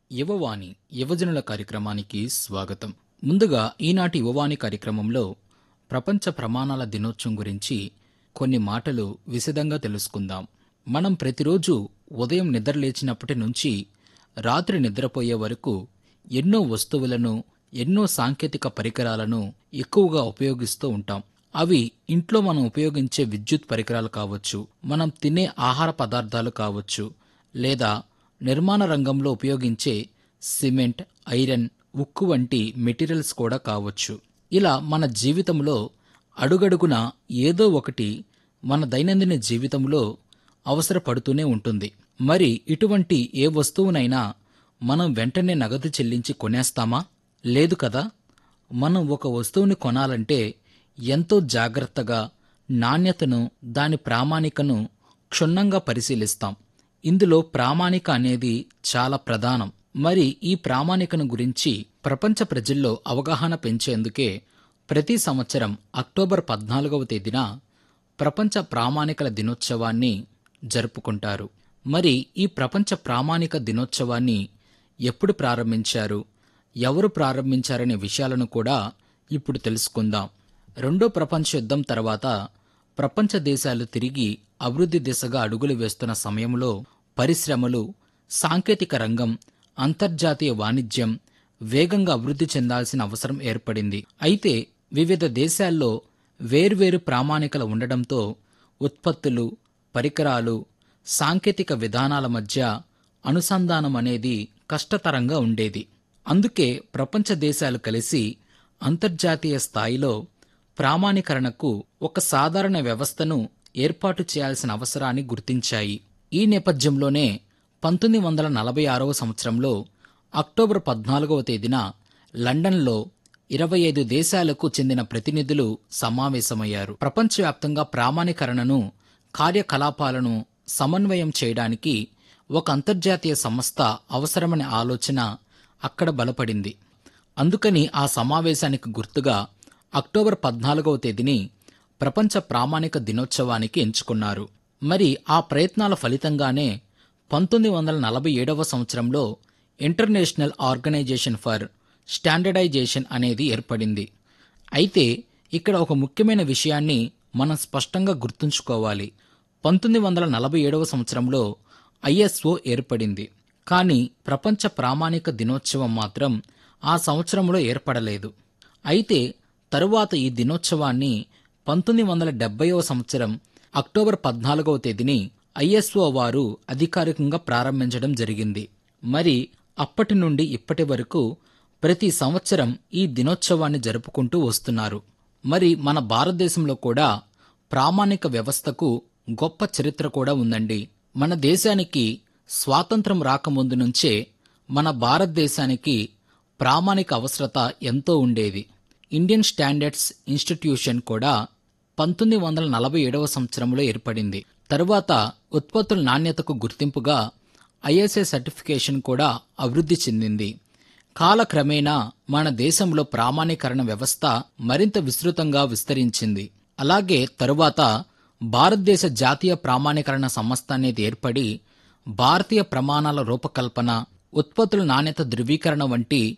యువవాణి యువజనుల కార్యక్రమానికి స్వాగతం ముందుగా ఈనాటి యువవాణి కార్యక్రమంలో ప్రపంచ ప్రమాణాల దినోత్సవం గురించి కొన్ని మాటలు విశదంగా తెలుసుకుందాం మనం ప్రతిరోజు ఉదయం నిద్రలేచినప్పటి నుంచి రాత్రి నిద్రపోయే వరకు ఎన్నో వస్తువులను ఎన్నో సాంకేతిక పరికరాలను ఎక్కువగా ఉపయోగిస్తూ ఉంటాం అవి ఇంట్లో మనం ఉపయోగించే విద్యుత్ పరికరాలు కావచ్చు మనం తినే ఆహార పదార్థాలు కావచ్చు లేదా నిర్మాణ రంగంలో ఉపయోగించే సిమెంట్ ఐరన్ ఉక్కు వంటి మెటీరియల్స్ కూడా కావచ్చు ఇలా మన జీవితంలో అడుగడుగున ఏదో ఒకటి మన దైనందిన జీవితంలో అవసరపడుతూనే ఉంటుంది మరి ఇటువంటి ఏ వస్తువునైనా మనం వెంటనే నగదు చెల్లించి కొనేస్తామా లేదు కదా మనం ఒక వస్తువుని కొనాలంటే ఎంతో జాగ్రత్తగా నాణ్యతను దాని ప్రామాణికను క్షుణ్ణంగా పరిశీలిస్తాం ఇందులో ప్రామాణిక అనేది చాలా ప్రధానం మరి ఈ ప్రామాణికను గురించి ప్రపంచ ప్రజల్లో అవగాహన పెంచేందుకే ప్రతి సంవత్సరం అక్టోబర్ పద్నాలుగవ తేదీన ప్రపంచ ప్రామాణికల దినోత్సవాన్ని జరుపుకుంటారు మరి ఈ ప్రపంచ ప్రామాణిక దినోత్సవాన్ని ఎప్పుడు ప్రారంభించారు ఎవరు ప్రారంభించారనే విషయాలను కూడా ఇప్పుడు తెలుసుకుందాం రెండో ప్రపంచ యుద్ధం తర్వాత ప్రపంచ దేశాలు తిరిగి అభివృద్ధి దిశగా అడుగులు వేస్తున్న సమయంలో పరిశ్రమలు సాంకేతిక రంగం అంతర్జాతీయ వాణిజ్యం వేగంగా అభివృద్ధి చెందాల్సిన అవసరం ఏర్పడింది అయితే వివిధ దేశాల్లో వేర్వేరు ప్రామాణికలు ఉండడంతో ఉత్పత్తులు పరికరాలు సాంకేతిక విధానాల మధ్య అనుసంధానం అనేది కష్టతరంగా ఉండేది అందుకే ప్రపంచ దేశాలు కలిసి అంతర్జాతీయ స్థాయిలో ప్రామాణీకరణకు ఒక సాధారణ వ్యవస్థను ఏర్పాటు చేయాల్సిన అవసరాన్ని గుర్తించాయి ఈ నేపథ్యంలోనే పంతొమ్మిది వందల నలభై ఆరవ సంవత్సరంలో అక్టోబర్ పద్నాలుగవ తేదీన లండన్లో ఇరవై ఐదు దేశాలకు చెందిన ప్రతినిధులు సమావేశమయ్యారు ప్రపంచవ్యాప్తంగా ప్రామాణీకరణను కార్యకలాపాలను సమన్వయం చేయడానికి ఒక అంతర్జాతీయ సంస్థ అవసరమనే ఆలోచన అక్కడ బలపడింది అందుకని ఆ సమావేశానికి గుర్తుగా అక్టోబర్ పద్నాలుగవ తేదీని ప్రపంచ ప్రామాణిక దినోత్సవానికి ఎంచుకున్నారు మరి ఆ ప్రయత్నాల ఫలితంగానే పంతొమ్మిది వందల నలభై ఏడవ సంవత్సరంలో ఇంటర్నేషనల్ ఆర్గనైజేషన్ ఫర్ స్టాండర్డైజేషన్ అనేది ఏర్పడింది అయితే ఇక్కడ ఒక ముఖ్యమైన విషయాన్ని మనం స్పష్టంగా గుర్తుంచుకోవాలి పంతొమ్మిది వందల నలభై ఏడవ సంవత్సరంలో ఐఎస్ఓ ఏర్పడింది కానీ ప్రపంచ ప్రామాణిక దినోత్సవం మాత్రం ఆ సంవత్సరంలో ఏర్పడలేదు అయితే తరువాత ఈ దినోత్సవాన్ని పంతొమ్మిది వందల డెబ్బైవ సంవత్సరం అక్టోబర్ పద్నాలుగవ తేదీని ఐఎస్ఓ వారు అధికారికంగా ప్రారంభించడం జరిగింది మరి అప్పటి నుండి ఇప్పటి వరకు ప్రతి సంవత్సరం ఈ దినోత్సవాన్ని జరుపుకుంటూ వస్తున్నారు మరి మన భారతదేశంలో కూడా ప్రామాణిక వ్యవస్థకు గొప్ప చరిత్ర కూడా ఉందండి మన దేశానికి స్వాతంత్రం రాకముందు నుంచే మన భారతదేశానికి ప్రామాణిక అవసరత ఎంతో ఉండేది ఇండియన్ స్టాండర్డ్స్ ఇన్స్టిట్యూషన్ కూడా పంతొమ్మిది వందల నలభై ఏడవ సంవత్సరంలో ఏర్పడింది తరువాత ఉత్పత్తుల నాణ్యతకు గుర్తింపుగా ఐఎస్ఐ సర్టిఫికేషన్ కూడా అభివృద్ధి చెందింది కాలక్రమేణా మన దేశంలో ప్రామాణీకరణ వ్యవస్థ మరింత విస్తృతంగా విస్తరించింది అలాగే తరువాత భారతదేశ జాతీయ ప్రామాణీకరణ సంస్థ అనేది ఏర్పడి భారతీయ ప్రమాణాల రూపకల్పన ఉత్పత్తుల నాణ్యత ధృవీకరణ వంటి